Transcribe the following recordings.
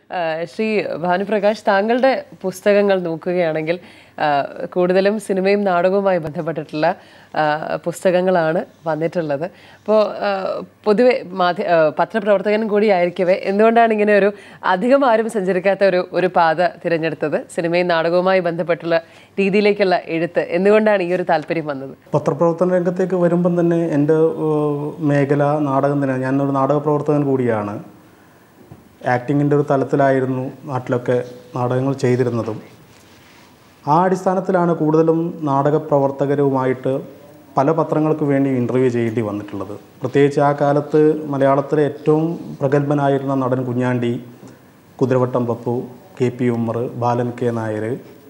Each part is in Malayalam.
ആ, ശ്രീ ഭാനുപ്രകാശ് താങ്കളുടെ പുസ്തകങ്ങൾ നോക്കുകയാണെങ്കിൽ ആ, കൂടുതലും സിനിമയും നാടകവുമായി ബന്ധപ്പെട്ടിട്ടുള്ള ആ, പുസ്തകങ്ങളാണ് വന്നിട്ടുള്ളത് അപ്പോൾ പൊതുവെ മാധ്യ ആ, പത്രപ്രവർത്തകൻ കൂടിയായിരിക്കവേ എന്തുകൊണ്ടാണ് ഇങ്ങനെ ഒരു അധികം ആരും സഞ്ചരിക്കാത്ത ഒരു ഒരു പാത തിരഞ്ഞെടുത്തത് സിനിമയും നാടകവുമായി ബന്ധപ്പെട്ടുള്ള രീതിയിലേക്കുള്ള എഴുത്ത് എന്തുകൊണ്ടാണ് ഈ ഒരു താല്പര്യം വന്നത് പത്രപ്രവർത്തന രംഗത്തേക്ക് വരുമ്പം തന്നെ എൻ്റെ ഏഹ്, മേഖല നാടകം തന്നെയാണ് ഞാനൊരു നാടക പ്രവർത്തകൻ കൂടിയാണ് ആക്ടിങ്ങിൻ്റെ ഒരു തലത്തിലായിരുന്നു നാട്ടിലൊക്കെ നാടകങ്ങൾ ചെയ്തിരുന്നതും ആ അടിസ്ഥാനത്തിലാണ് കൂടുതലും നാടക പ്രവർത്തകരുമായിട്ട് പല പത്രങ്ങൾക്ക് വേണ്ടി ഇൻ്റർവ്യൂ ചെയ്യേണ്ടി വന്നിട്ടുള്ളത് പ്രത്യേകിച്ച് ആ കാലത്ത് മലയാളത്തിലെ ഏറ്റവും പ്രഗത്ഭനായിരുന്ന നടൻ Kunjandi Kuthiravattam Pappu K P Ummer Balan K Nair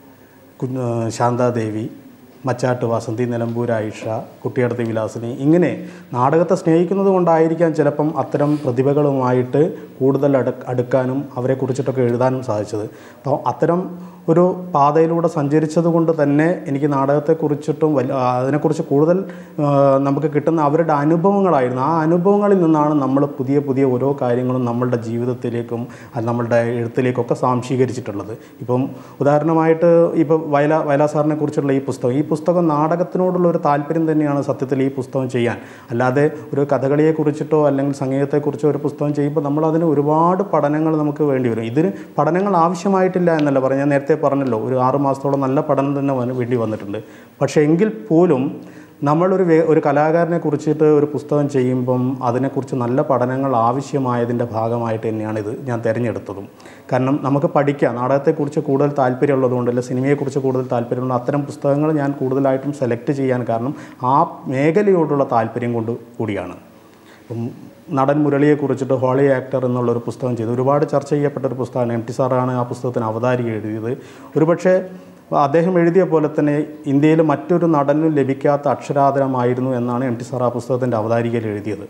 കുഞ്ഞ് ശാന്താദേവി മച്ചാട്ട് വാസന്തി നിലമ്പൂർ ആയിഷ കുട്ടിയടത്ത് വിലാസിനി ഇങ്ങനെ നാടകത്തെ സ്നേഹിക്കുന്നത് കൊണ്ടായിരിക്കാം ചിലപ്പം അത്തരം പ്രതിഭകളുമായിട്ട് കൂടുതൽ അടു അടുക്കാനും അവരെക്കുറിച്ചിട്ടൊക്കെ എഴുതാനും സാധിച്ചത് അപ്പോൾ അത്തരം ഒരു പാതയിലൂടെ സഞ്ചരിച്ചത് കൊണ്ട് തന്നെ എനിക്ക് നാടകത്തെക്കുറിച്ചിട്ടും വലിയ അതിനെക്കുറിച്ച് കൂടുതൽ ആ, നമുക്ക് കിട്ടുന്ന അവരുടെ അനുഭവങ്ങളായിരുന്നു ആ അനുഭവങ്ങളിൽ നിന്നാണ് നമ്മൾ പുതിയ പുതിയ ഓരോ കാര്യങ്ങളും നമ്മളുടെ ജീവിതത്തിലേക്കും അത് നമ്മളുടെ എഴുത്തിലേക്കൊക്കെ സാംശീകരിച്ചിട്ടുള്ളത് ഇപ്പം ഉദാഹരണമായിട്ട് ഇപ്പം വയല വയലാ സാറിനെ കുറിച്ചുള്ള ഈ പുസ്തകം ഈ പുസ്തകം നാടകത്തിനോടുള്ള ഒരു താല്പര്യം തന്നെയാണ് സത്യത്തിൽ ഈ പുസ്തകം ചെയ്യാൻ അല്ലാതെ ഒരു കഥകളിയെക്കുറിച്ചിട്ടോ അല്ലെങ്കിൽ സംഗീതത്തെക്കുറിച്ചോ ഒരു പുസ്തകം ചെയ്യുമ്പോൾ നമ്മൾ അതിന് ഒരുപാട് പഠനങ്ങൾ നമുക്ക് വേണ്ടി വരും ഇതിന് പഠനങ്ങൾ ആവശ്യമായിട്ടില്ല എന്നല്ല പറഞ്ഞ ഞാൻ നേരത്തെ പറഞ്ഞല്ലോ ഒരു ആറ് മാസത്തോളം നല്ല പഠനം തന്നെ വന്ന് വേണ്ടി വന്നിട്ടുണ്ട് പക്ഷേ എങ്കിൽ പോലും നമ്മളൊരു വേ ഒരു കലാകാരനെ കുറിച്ചിട്ട് ഒരു പുസ്തകം ചെയ്യുമ്പം അതിനെക്കുറിച്ച് നല്ല പഠനങ്ങൾ ആവശ്യമായതിൻ്റെ ഭാഗമായിട്ട് തന്നെയാണ് ഇത് ഞാൻ തിരഞ്ഞെടുത്തതും കാരണം നമുക്ക് പഠിക്കാം നാടകത്തെക്കുറിച്ച് കൂടുതൽ താല്പര്യമുള്ളതുകൊണ്ട് അല്ലെങ്കിൽ സിനിമയെക്കുറിച്ച് കൂടുതൽ താല്പര്യമുള്ള അത്തരം പുസ്തകങ്ങൾ ഞാൻ കൂടുതലായിട്ടും സെലക്ട് ചെയ്യാൻ കാരണം ആ മേഖലയോടുള്ള താല്പര്യം കൊണ്ട് കൂടിയാണ് ഇപ്പം നടൻ മുരളിയെ കുറിച്ചിട്ട് ഹോളി ആക്ടർ എന്നുള്ളൊരു പുസ്തകം ചെയ്തു ഒരുപാട് ചർച്ച ചെയ്യപ്പെട്ട ഒരു പുസ്തകമാണ് എം ടി സാറാണ് ആ പുസ്തകത്തിന് അവതാരിക എഴുതിയത് ഒരുപക്ഷെ അദ്ദേഹം എഴുതിയ പോലെ തന്നെ ഇന്ത്യയിൽ മറ്റൊരു നടനും ലഭിക്കാത്ത അക്ഷരാദരമായിരുന്നു എന്നാണ് എം ടി സാർ ആ പുസ്തകത്തിൻ്റെ അവതാരികയിൽ എഴുതിയത്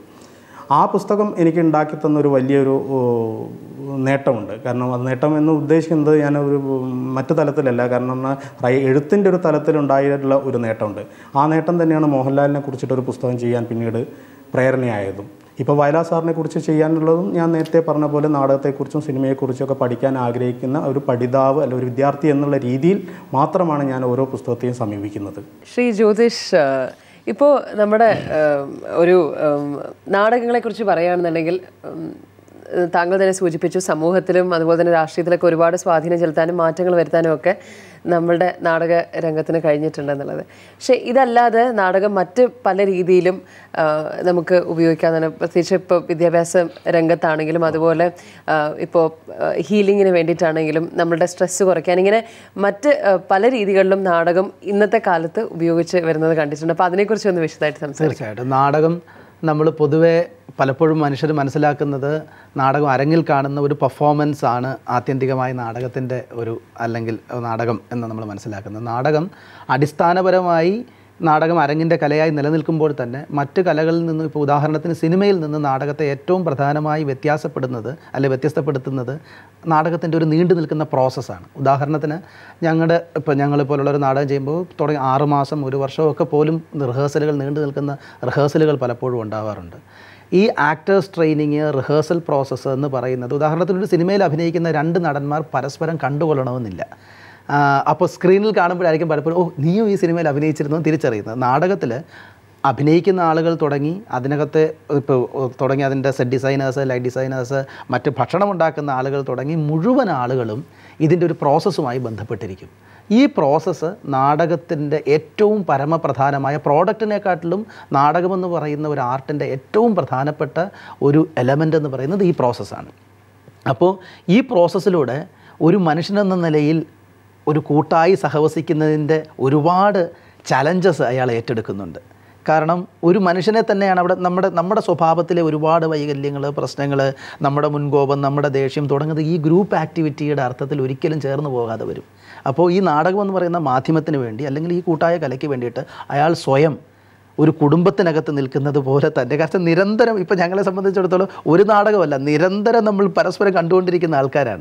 ആ പുസ്തകം എനിക്ക് ഉണ്ടാക്കി തന്ന ഒരു വലിയൊരു ഓ, നേട്ടമുണ്ട് കാരണം അത് നേട്ടം എന്ന് ഉദ്ദേശിക്കുന്നത് ഞാൻ ഒരു ഉം, മറ്റു തലത്തിലല്ല കാരണം റൈ- എഴുത്തിൻ്റെ ഒരു തലത്തിലുണ്ടായിട്ടുള്ള ഒരു നേട്ടമുണ്ട് ആ നേട്ടം തന്നെയാണ് മോഹൻലാലിനെ കുറിച്ചിട്ടൊരു പുസ്തകം ചെയ്യാൻ പിന്നീട് പ്രേരണയായതും ഇപ്പോൾ വയലാ സാറിനെ കുറിച്ച് ചെയ്യാനുള്ളതും ഞാൻ നേരത്തെ പറഞ്ഞ പോലെ നാടകത്തെക്കുറിച്ചും സിനിമയെക്കുറിച്ചും ഒക്കെ പഠിക്കാൻ ആഗ്രഹിക്കുന്ന ഒരു പഠിതാവ് അല്ലെങ്കിൽ ഒരു വിദ്യാർത്ഥി എന്നുള്ള രീതിയിൽ മാത്രമാണ് ഞാൻ ഓരോ പുസ്തകത്തെയും സമീപിക്കുന്നത് ശ്രീ ജ്യോതിഷ് ഇപ്പോൾ നമ്മുടെ ഉം, ഒരു ഉം, നാടകങ്ങളെക്കുറിച്ച് പറയുകയാണെന്നുണ്ടെങ്കിൽ ഉം, താങ്കൾ തന്നെ സൂചിപ്പിച്ചു സമൂഹത്തിലും അതുപോലെ തന്നെ രാഷ്ട്രീയത്തിലൊക്കെ ഒരുപാട് സ്വാധീനം ചെലുത്താനും മാറ്റങ്ങൾ വരുത്താനും ഒക്കെ നമ്മളുടെ നാടക രംഗത്തിന് കഴിഞ്ഞിട്ടുണ്ടെന്നുള്ളത് പക്ഷേ ഇതല്ലാതെ നാടകം മറ്റ് പല രീതിയിലും ആ, നമുക്ക് ഉപയോഗിക്കാവുന്നതാണ് പ്രത്യേകിച്ച് ഇപ്പോൾ വിദ്യാഭ്യാസ രംഗത്താണെങ്കിലും അതുപോലെ ഇപ്പോൾ ഹീലിങ്ങിന് വേണ്ടിയിട്ടാണെങ്കിലും നമ്മളുടെ സ്ട്രെസ്സ് കുറയ്ക്കാൻ ഇങ്ങനെ മറ്റ് ആ, പല രീതികളിലും നാടകം ഇന്നത്തെ കാലത്ത് ഉപയോഗിച്ച് വരുന്നത് കണ്ടിട്ടുണ്ട് അപ്പോൾ അതിനെക്കുറിച്ച് ഒന്ന് വിശദമായിട്ട് സംസാരിക്കാം തീർച്ചയായിട്ടും നാടകം നമ്മൾ പൊതുവെ പലപ്പോഴും മനുഷ്യർ മനസ്സിലാക്കുന്നത് നാടകം അരങ്ങിൽ കാണുന്ന ഒരു പെർഫോമൻസ് ആണ് ആത്യന്തികമായി നാടകത്തിൻ്റെ ഒരു അല്ലെങ്കിൽ നാടകം എന്ന് നമ്മൾ മനസ്സിലാക്കുന്നത് നാടകം അടിസ്ഥാനപരമായി നാടകം അരങ്ങിൻ്റെ കലയായി നിലനിൽക്കുമ്പോൾ തന്നെ മറ്റ് കലകളിൽ നിന്നും ഇപ്പോൾ ഉദാഹരണത്തിന് സിനിമയിൽ നിന്ന് നാടകത്തെ ഏറ്റവും പ്രധാനമായി വ്യത്യാസപ്പെടുന്നത് അല്ലെ വ്യത്യസ്തപ്പെടുത്തുന്നത് നാടകത്തിൻ്റെ ഒരു നീണ്ടു നിൽക്കുന്ന പ്രോസസ്സാണ് ഉദാഹരണത്തിന് ഞങ്ങളുടെ ഇപ്പോൾ ഞങ്ങൾ പോലുള്ള ഒരു നാടകം ചെയ്യുമ്പോൾ തുടങ്ങി ആറ് മാസം ഒരു വർഷമൊക്കെ പോലും റിഹേഴ്സലുകൾ നീണ്ടു നിൽക്കുന്ന റിഹേഴ്സലുകൾ പലപ്പോഴും ഉണ്ടാവാറുണ്ട് ഈ ആക്ടേഴ്സ് ട്രെയിനിങ് റിഹേഴ്സൽ പ്രോസസ്സ് എന്ന് പറയുന്നത് ഉദാഹരണത്തിന് ഒരു സിനിമയിൽ അഭിനയിക്കുന്ന രണ്ട് നടന്മാർ പരസ്പരം കണ്ടുകൊള്ളണമെന്നില്ല അപ്പോൾ സ്ക്രീനിൽ കാണുമ്പോഴായിരിക്കും പലപ്പോഴും ഓ നീയും ഈ സിനിമയിൽ അഭിനയിച്ചിരുന്നു എന്ന് തിരിച്ചറിയുന്നത് നാടകത്തിൽ അഭിനയിക്കുന്ന ആളുകൾ തുടങ്ങി അതിനകത്ത് ഇപ്പോൾ തുടങ്ങി അതിൻ്റെ സെറ്റ് ഡിസൈനേഴ്സ് ലൈറ്റ് ഡിസൈനേഴ്സ് മറ്റ് ഭക്ഷണം ഉണ്ടാക്കുന്ന ആളുകൾ തുടങ്ങി മുഴുവൻ ആളുകളും ഇതിൻ്റെ ഒരു പ്രോസസ്സുമായി ബന്ധപ്പെട്ടിരിക്കും ഈ പ്രോസസ്സ് നാടകത്തിൻ്റെ ഏറ്റവും പരമപ്രധാനമായ പ്രോഡക്റ്റിനെക്കാട്ടിലും നാടകമെന്ന് പറയുന്ന ഒരു ആർട്ടിൻ്റെ ഏറ്റവും പ്രധാനപ്പെട്ട ഒരു എലമെൻ്റ് എന്ന് പറയുന്നത് ഈ പ്രോസസ്സാണ് അപ്പോൾ ഈ പ്രോസസ്സിലൂടെ ഒരു മനുഷ്യനെന്ന നിലയിൽ ഒരു കൂട്ടായി സഹവസിക്കുന്നതിൻ്റെ ഒരുപാട് ചലഞ്ചസ് അയാൾ ഏറ്റെടുക്കുന്നുണ്ട് കാരണം ഒരു മനുഷ്യനെ തന്നെയാണ് അവിടെ നമ്മുടെ നമ്മുടെ സ്വഭാവത്തിലെ ഒരുപാട് വൈകല്യങ്ങൾ പ്രശ്നങ്ങൾ നമ്മുടെ മുൻകോപം നമ്മുടെ ദേഷ്യം തുടങ്ങുന്നത് ഈ ഗ്രൂപ്പ് ആക്ടിവിറ്റിയുടെ അർത്ഥത്തിൽ ഒരിക്കലും ചേർന്ന് പോകാതെ വരും അപ്പോൾ ഈ നാടകം എന്ന് പറയുന്ന മാധ്യമത്തിന് വേണ്ടി അല്ലെങ്കിൽ ഈ കൂട്ടായ കലയ്ക്ക് വേണ്ടിയിട്ട് അയാൾ സ്വയം ഒരു കുടുംബത്തിനകത്ത് നിൽക്കുന്നത് പോലെ തന്നെ കാരണം നിരന്തരം ഇപ്പം ഞങ്ങളെ സംബന്ധിച്ചിടത്തോളം ഒരു നാടകമല്ല നിരന്തരം നമ്മൾ പരസ്പരം കണ്ടുകൊണ്ടിരിക്കുന്ന ആൾക്കാരാണ്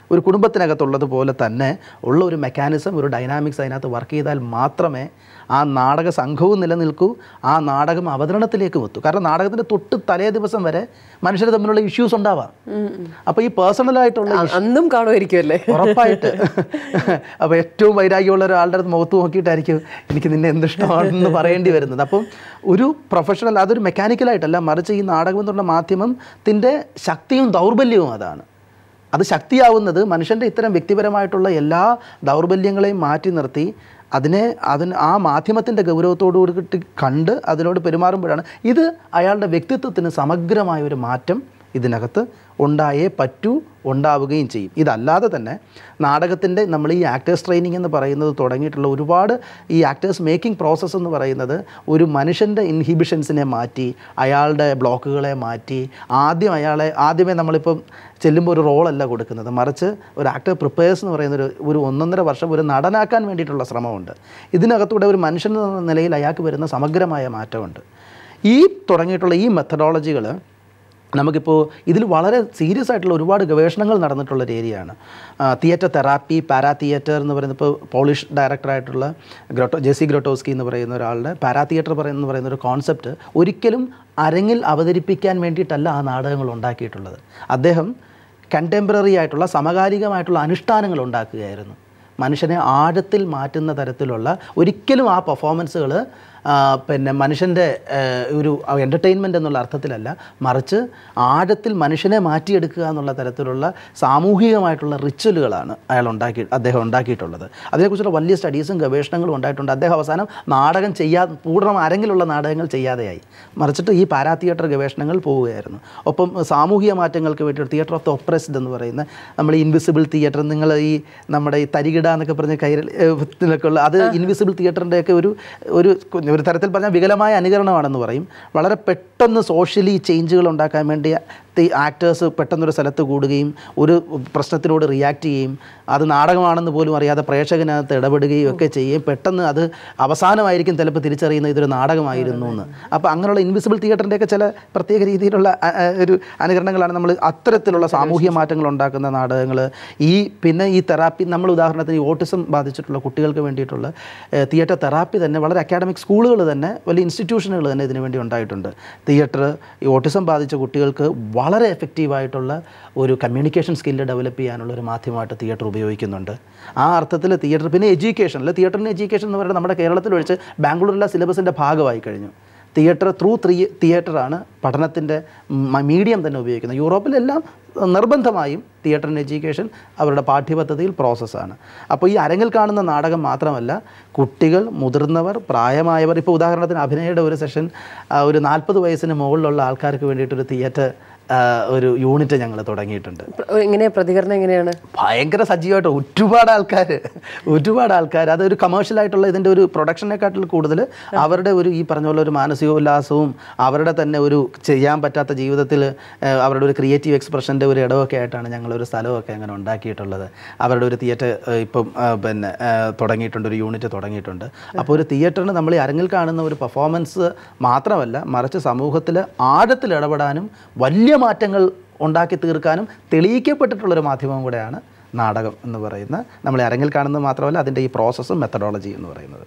ഒരു കുടുംബത്തിനകത്തുള്ളതുപോലെ തന്നെ ഉള്ള ഒരു മെക്കാനിസം ഒരു ഡൈനാമിക്സ് അതിനകത്ത് വർക്ക് ചെയ്താൽ മാത്രമേ ആ നാടക സംഘവും നിലനിൽക്കൂ ആ നാടകം അവതരണത്തിലേക്ക് എത്തൂ കാരണം നാടകത്തിൻ്റെ തൊട്ട് തലേ ദിവസം വരെ മനുഷ്യർ തമ്മിലുള്ള ഇഷ്യൂസ് ഉണ്ടാവാം അപ്പോൾ ഈ പേഴ്സണലായിട്ടുള്ള അ- അന്നും കാണുമായിരിക്കുമല്ലേ ഉറപ്പായിട്ട് അപ്പോൾ ഏറ്റവും വൈരാഗ്യമുള്ള ഒരാളുടെ അടുത്ത് മുഖത്ത് നോക്കിയിട്ടായിരിക്കും എനിക്ക് നിന്നെ എന്ത് ഇഷ്ടമാണെന്ന് പറയേണ്ടി വരുന്നത് അപ്പം ഒരു പ്രൊഫഷണൽ അതൊരു മെക്കാനിക്കലായിട്ടല്ല മറിച്ച് ഈ നാടകം എന്നുള്ള മാധ്യമത്തിൻ്റെ ശക്തിയും ദൗർബല്യവും അതാണ് അത് ശക്തിയാവുന്നത് മനുഷ്യൻ്റെ ഇത്തരം വ്യക്തിപരമായിട്ടുള്ള എല്ലാ ദൗർബല്യങ്ങളെയും മാറ്റി നിർത്തി അതിനെ അതിന് ആ മാധ്യമത്തിൻ്റെ ഗൗരവത്തോടു കൂടി കണ്ട് അതിനോട് പെരുമാറുമ്പോഴാണ് ഇത് അയാളുടെ വ്യക്തിത്വത്തിന് സമഗ്രമായ ഒരു മാറ്റം ഇതിനകത്ത് ഉണ്ടായേ പറ്റൂ ഉണ്ടാവുകയും ചെയ്യും ഇതല്ലാതെ തന്നെ നാടകത്തിൻ്റെ നമ്മൾ ഈ ആക്ടേഴ്സ് ട്രെയിനിങ് എന്ന് പറയുന്നത് തുടങ്ങിയിട്ടുള്ള ഒരുപാട് ഈ ആക്ടേഴ്സ് മേക്കിംഗ് പ്രോസസ്സ് എന്ന് പറയുന്നത് ഒരു മനുഷ്യൻ്റെ ഇൻഹിബിഷൻസിനെ മാറ്റി അയാളുടെ ബ്ലോക്കുകളെ മാറ്റി ആദ്യം അയാളെ ആദ്യമേ നമ്മളിപ്പം ചെല്ലുമ്പോൾ ഒരു റോളല്ല കൊടുക്കുന്നത് മറിച്ച് ഒരു ആക്ടർ പ്രിപ്പയേഴ്സ് എന്ന് പറയുന്ന ഒരു ഒരു ഒന്നൊന്നര വർഷം ഒരു നടനാക്കാൻ വേണ്ടിയിട്ടുള്ള ശ്രമമുണ്ട് ഇതിനകത്തൂടെ ഒരു മനുഷ്യൻ എന്ന നിലയിൽ അയാൾക്ക് വരുന്ന സമഗ്രമായ മാറ്റമുണ്ട് ഈ തുടങ്ങിയിട്ടുള്ള ഈ മെത്തഡോളജികൾ നമുക്കിപ്പോൾ ഇതിൽ വളരെ സീരിയസ് ആയിട്ടുള്ള ഒരുപാട് ഗവേഷണങ്ങൾ നടന്നിട്ടുള്ളൊരു ഏരിയയാണ് തിയേറ്റർ തെറാപ്പി പാരാ തിയേറ്റർ എന്ന് പറയുന്ന ഇപ്പോൾ പോളിഷ് ഡയറക്ടറായിട്ടുള്ള ഗ്രൊട്ടോ ജെസി ഗ്രൊട്ടോസ്കി എന്ന് പറയുന്ന ഒരാളുടെ പാരാ തിയേറ്റർ പറയുന്ന പറയുന്ന ഒരു കോൺസെപ്റ്റ് ഒരിക്കലും അരങ്ങിൽ അവതരിപ്പിക്കാൻ വേണ്ടിയിട്ടല്ല ആ നാടകങ്ങൾ ഉണ്ടാക്കിയിട്ടുള്ളത് അദ്ദേഹം കണ്ടംപററി ആയിട്ടുള്ള സമകാലികമായിട്ടുള്ള അനുഷ്ഠാനങ്ങൾ ഉണ്ടാക്കുകയായിരുന്നു മനുഷ്യനെ ആഴത്തിൽ മാറ്റുന്ന തരത്തിലുള്ള ഒരിക്കലും ആ പെർഫോമൻസുകൾ പിന്നെ മനുഷ്യൻ്റെ ഒരു എൻ്റർടൈൻമെൻ്റ് എന്നുള്ള അർത്ഥത്തിലല്ല മറിച്ച് ആഴത്തിൽ മനുഷ്യനെ മാറ്റിയെടുക്കുക എന്നുള്ള തരത്തിലുള്ള സാമൂഹികമായിട്ടുള്ള റിച്വലുകളാണ് അയാൾ ഉണ്ടാക്കി അദ്ദേഹം ഉണ്ടാക്കിയിട്ടുള്ളത് അതിനെക്കുറിച്ചുള്ള വലിയ സ്റ്റഡീസും ഗവേഷണങ്ങളും ഉണ്ടായിട്ടുണ്ട് അദ്ദേഹം അവസാനം നാടകം ചെയ്യാ പൂർണ്ണം ആരെങ്കിലുള്ള നാടകങ്ങൾ ചെയ്യാതെയായി മറിച്ചിട്ട് ഈ പാരാ തിയേറ്റർ ഗവേഷണങ്ങൾ പോവുകയായിരുന്നു ഒപ്പം സാമൂഹിക മാറ്റങ്ങൾക്ക് വേണ്ടി തിയേറ്റർ ഓഫ് ദ ഒപ്രസ്ഡ് എന്ന് പറയുന്ന നമ്മൾ ഇൻവിസിബിൾ തിയേറ്റർ നിങ്ങൾ ഈ നമ്മുടെ ഈ തരികിട എന്നൊക്കെ പറഞ്ഞ കൈരൽ ഇതിലൊക്കെ ഉള്ള അത് ഇൻവിസിബിൾ തിയേറ്ററിൻ്റെയൊക്കെ ഒരു ഒരു ഒരു തരത്തിൽ പറഞ്ഞാൽ വികലമായ അനുകരണമാണെന്ന് പറയും വളരെ പെട്ടെന്ന് സോഷ്യലി ചേഞ്ചുകൾ ഉണ്ടാക്കാൻ വേണ്ടി ആക്ടേഴ്സ് പെട്ടെന്നൊരു സ്ഥലത്ത് കൂടുകയും ഒരു പ്രശ്നത്തിനോട് റിയാക്ട് ചെയ്യുകയും അത് നാടകമാണെന്ന് പോലും അറിയാതെ പ്രേക്ഷകനകത്ത് ഇടപെടുകയും ഒക്കെ ചെയ്യും പെട്ടെന്ന് അത് അവസാനമായിരിക്കും ചിലപ്പോൾ തിരിച്ചറിയുന്നത് ഇതൊരു നാടകമായിരുന്നു എന്ന് അപ്പോൾ അങ്ങനെയുള്ള ഇൻവിസിബിൾ തിയേറ്ററിൻ്റെയൊക്കെ ചില പ്രത്യേക രീതിയിലുള്ള അ, അ, ഒരു അനുകരണങ്ങളാണ് നമ്മൾ അത്തരത്തിലുള്ള സാമൂഹ്യ മാറ്റങ്ങൾ ഉണ്ടാക്കുന്ന നാടകങ്ങൾ ഈ പിന്നെ ഈ തെറാപ്പി നമ്മൾ ഉദാഹരണത്തിന് ഈ ഓട്ടിസം ബാധിച്ചിട്ടുള്ള കുട്ടികൾക്ക് വേണ്ടിയിട്ടുള്ള തിയേറ്റർ തെറാപ്പി തന്നെ വളരെ അക്കാഡമിക് സ്കൂളുകൾ തന്നെ വലിയ ഇൻസ്റ്റിറ്റ്യൂഷനുകൾ തന്നെ ഇതിനു വേണ്ടി ഉണ്ടായിട്ടുണ്ട് തിയേറ്റർ ഈ ഓട്ടിസം ബാധിച്ച കുട്ടികൾക്ക് വളരെ എഫക്റ്റീവായിട്ടുള്ള ഒരു കമ്മ്യൂണിക്കേഷൻ സ്കില്ല് ഡെവലപ്പ് ചെയ്യാനുള്ള ഒരു മാധ്യമമായിട്ട് തിയേറ്റർ ഉപയോഗിക്കുന്നുണ്ട് ആ അർത്ഥത്തിൽ തിയേറ്റർ പിന്നെ എഡ്യൂക്കേഷനിൽ തിയേറ്ററിന് എഡ്യൂക്കേഷൻ എന്ന് പറയുന്നത് നമ്മുടെ കേരളത്തിൽ ഒഴിച്ച് ബാംഗ്ലൂരിലെ സിലബസിൻ്റെ ഭാഗമായി കഴിഞ്ഞു തിയേറ്റർ ത്രൂ ത്രീ തിയേറ്ററാണ് പഠനത്തിൻ്റെ മീഡിയം തന്നെ ഉപയോഗിക്കുന്നത് യൂറോപ്പിലെല്ലാം നിർബന്ധമായും തിയേറ്ററിൻ്റെ എഡ്യൂക്കേഷൻ അവരുടെ പാഠ്യപദ്ധതിയിൽ പ്രോസസ്സാണ് അപ്പോൾ ഈ അരങ്ങിൽ കാണുന്ന നാടകം മാത്രമല്ല കുട്ടികൾ മുതിർന്നവർ പ്രായമായവർ ഇപ്പോൾ ഉദാഹരണത്തിന് അഭിനയയുടെ ഒരു സെഷൻ ഒരു നാൽപ്പത് വയസ്സിന് മുകളിലുള്ള ആൾക്കാർക്ക് വേണ്ടിയിട്ടൊരു തിയേറ്റർ ഒരു യൂണിറ്റ് ഞങ്ങൾ തുടങ്ങിയിട്ടുണ്ട് പ്ര- എങ്ങനെയാ പ്രതികരണം എങ്ങനെയാണ് ഭയങ്കര സജീവമായിട്ട് ഒരുപാട് ആൾക്കാർ ഒരുപാട് ആൾക്കാർ അതൊരു കമേഴ്ഷ്യലായിട്ടുള്ള ഇതിൻ്റെ ഒരു പ്രൊഡക്ഷനെക്കാട്ടിൽ കൂടുതൽ അവരുടെ ഒരു ഈ പറഞ്ഞ പോലെ ഒരു മാനസികോല്ലാസവും അവരുടെ തന്നെ ഒരു ചെയ്യാൻ പറ്റാത്ത ജീവിതത്തിൽ ഏഹ്, അവരുടെ ഒരു ക്രിയേറ്റീവ് എക്സ്പ്രഷൻ്റെ ഒരു ഇടമൊക്കെ ആയിട്ടാണ് ഞങ്ങളൊരു സ്ഥലമൊക്കെ അങ്ങനെ ഉണ്ടാക്കിയിട്ടുള്ളത് അവരുടെ ഒരു തിയേറ്റർ ഇപ്പം ഏഹ്, പിന്നെ ഏഹ്, തുടങ്ങിയിട്ടുണ്ട് ഒരു യൂണിറ്റ് തുടങ്ങിയിട്ടുണ്ട് അപ്പോൾ ഒരു തിയേറ്ററിന് നമ്മൾ ഈ അരങ്ങിൽ കാണുന്ന ഒരു പെർഫോമൻസ് മാത്രമല്ല മറിച്ച് സമൂഹത്തിൽ ആഴത്തിൽ ഇടപെടാനും വലിയ മാറ്റങ്ങൾ ഉണ്ടാക്കി തീർക്കാനും തെളിയിക്കപ്പെട്ടിട്ടുള്ളൊരു മാധ്യമം കൂടെയാണ് നാടകം എന്ന് പറയുന്ന നമ്മൾ അരങ്ങിൽ കാണുന്നത് മാത്രമല്ല അതിൻ്റെ ഈ പ്രോസസ്സും മെത്തഡോളജി എന്ന് പറയുന്നത്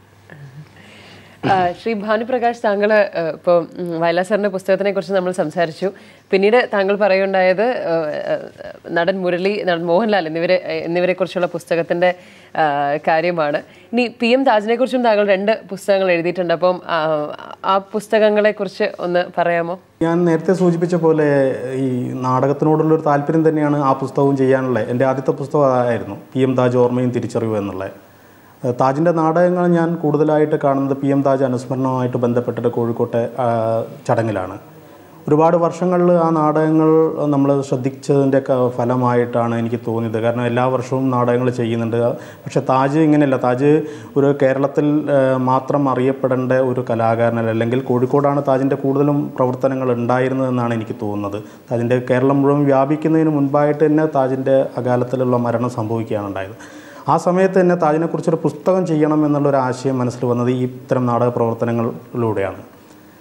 ആ, ശ്രീ ഭാനുപ്രകാശ് താങ്കൾ ഇപ്പോൾ വയലാ സാറിൻ്റെ പുസ്തകത്തിനെ കുറിച്ച് നമ്മൾ സംസാരിച്ചു പിന്നീട് താങ്കൾ പറയുണ്ടായത് ആ, ആ, നടൻ മുരളി നടൻ മോഹൻലാൽ എന്നിവരെ എന്നിവരെ കുറിച്ചുള്ള പുസ്തകത്തിൻ്റെ ആ, കാര്യമാണ് ഇനി പി എം താജിനെ കുറിച്ചും താങ്കൾ രണ്ട് പുസ്തകങ്ങൾ എഴുതിയിട്ടുണ്ട് അപ്പം ആ, ആ പുസ്തകങ്ങളെ കുറിച്ച് ഒന്ന് പറയാമോ ഞാൻ നേരത്തെ സൂചിപ്പിച്ച പോലെ ഈ നാടകത്തിനോടുള്ളൊരു താല്പര്യം തന്നെയാണ് ആ പുസ്തകവും ചെയ്യാനുള്ളത് എൻ്റെ ആദ്യത്തെ പുസ്തകം അതായിരുന്നു പി എം താജ് ഓർമ്മയും തിരിച്ചറിവ് എന്നുള്ളത് ഏഹ് താജിൻ്റെ നാടകങ്ങൾ ഞാൻ കൂടുതലായിട്ട് കാണുന്നത് പി എം താജ് അനുസ്മരണവുമായിട്ട് ബന്ധപ്പെട്ടിട്ട് കോഴിക്കോട്ടെ ആ, ചടങ്ങിലാണ് ഒരുപാട് വർഷങ്ങളിൽ ആ നാടകങ്ങൾ നമ്മൾ ശ്രദ്ധിച്ചതിൻ്റെ ഒക്കെ ഫലമായിട്ടാണ് എനിക്ക് തോന്നിയത് കാരണം എല്ലാ വർഷവും നാടകങ്ങൾ ചെയ്യുന്നുണ്ട് പക്ഷേ താജ് ഇങ്ങനെയല്ല താജ് ഒരു കേരളത്തിൽ ഏഹ്, മാത്രം അറിയപ്പെടേണ്ട ഒരു കലാകാരനല്ല അല്ലെങ്കിൽ കോഴിക്കോടാണ് താജിൻ്റെ കൂടുതലും പ്രവർത്തനങ്ങൾ ഉണ്ടായിരുന്നതെന്നാണ് എനിക്ക് തോന്നുന്നത് താജിൻ്റെ കേരളം മുഴുവൻ വ്യാപിക്കുന്നതിന് മുൻപായിട്ട് തന്നെ താജിൻ്റെ അകാലത്തിലുള്ള മരണം സംഭവിക്കുകയാണ് ഉണ്ടായത് ആ സമയത്ത് തന്നെ താജിനെക്കുറിച്ചൊരു പുസ്തകം ചെയ്യണം എന്നുള്ളൊരു ആശയം മനസ്സിൽ വന്നത് ഈ ഇത്തരം നാടക പ്രവർത്തനങ്ങളിലൂടെയാണ്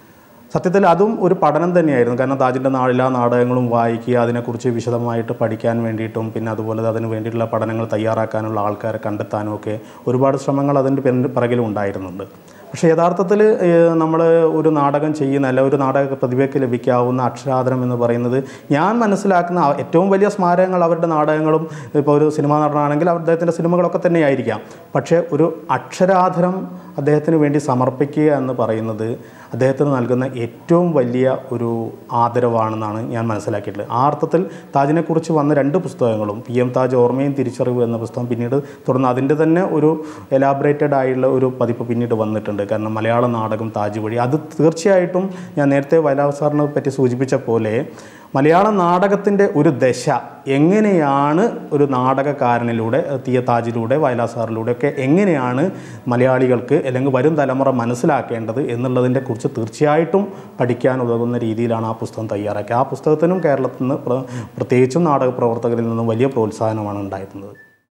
സത്യത്തിൽ അതും ഒരു പഠനം തന്നെയായിരുന്നു കാരണം താജിൻ്റെ നാ എല്ലാ നാടകങ്ങളും വായിക്കുക അതിനെക്കുറിച്ച് വിശദമായിട്ട് പഠിക്കാൻ വേണ്ടിയിട്ടും പിന്നെ അതുപോലെ അതിന് വേണ്ടിയിട്ടുള്ള പഠനങ്ങൾ തയ്യാറാക്കാനുള്ള ആൾക്കാരെ കണ്ടെത്താനും ഒക്കെ ഒരുപാട് ശ്രമങ്ങൾ അതിൻ്റെ പിന്നിൽ പിറകിലും ഉണ്ടായിരുന്നുണ്ട് പക്ഷേ യഥാർത്ഥത്തിൽ നമ്മൾ ഒരു നാടകം ചെയ്യുന്ന അല്ല ഒരു നാടക പ്രതിഭയ്ക്ക് ലഭിക്കാവുന്ന അക്ഷരാദരം എന്ന് പറയുന്നത് ഞാൻ മനസ്സിലാക്കുന്ന ആ- ഏറ്റവും വലിയ സ്മാരകങ്ങൾ അവരുടെ നാടകങ്ങളും ഇപ്പോൾ ഒരു സിനിമാ നടനാണെങ്കിൽ അദ്ദേഹത്തിൻ്റെ സിനിമകളൊക്കെ തന്നെയായിരിക്കാം പക്ഷേ ഒരു അക്ഷരാധരം അദ്ദേഹത്തിന് വേണ്ടി സമർപ്പിക്കുക എന്ന് പറയുന്നത് അദ്ദേഹത്തിന് നൽകുന്ന ഏറ്റവും വലിയ ഒരു ആദരവാണെന്നാണ് ഞാൻ മനസ്സിലാക്കിയിട്ടുള്ളത് ആ അർത്ഥത്തിൽ താജിനെക്കുറിച്ച് വന്ന രണ്ട് പുസ്തകങ്ങളും പി എം താജ് ഓർമ്മയും തിരിച്ചറിവ് എന്ന പുസ്തകം പിന്നീട് തുടർന്ന് അതിൻ്റെ തന്നെ ഒരു എലാബറേറ്റഡ് ആയിട്ടുള്ള ഒരു പതിപ്പ് പിന്നീട് വന്നിട്ടുണ്ട് കാരണം മലയാള നാടകം താജ് വഴി അത് തീർച്ചയായിട്ടും ഞാൻ നേരത്തെ വയലാർ സാറിനെ പറ്റി സൂചിപ്പിച്ച പോലെ മലയാള നാടകത്തിൻ്റെ ഒരു ദശ എങ്ങനെയാണ് ഒരു നാടകക്കാരനിലൂടെ തീയ താജിലൂടെ വയലാർ സാറിലൂടെ ഒക്കെ എങ്ങനെയാണ് മലയാളികൾക്ക് അല്ലെങ്കിൽ വരും തലമുറ മനസ്സിലാക്കേണ്ടത് എന്നുള്ളതിനെ കുറിച്ച് തീർച്ചയായിട്ടും പഠിക്കാൻ ഉതകുന്ന രീതിയിലാണ് ആ പുസ്തകം തയ്യാറാക്കിയത് ആ പുസ്തകത്തിനും കേരളത്തിൽ നിന്ന് പ്ര- പ്രത്യേകിച്ചും നാടക പ്രവർത്തകരിൽ നിന്നും വലിയ പ്രോത്സാഹനമാണ് ഉണ്ടായിരുന്നത്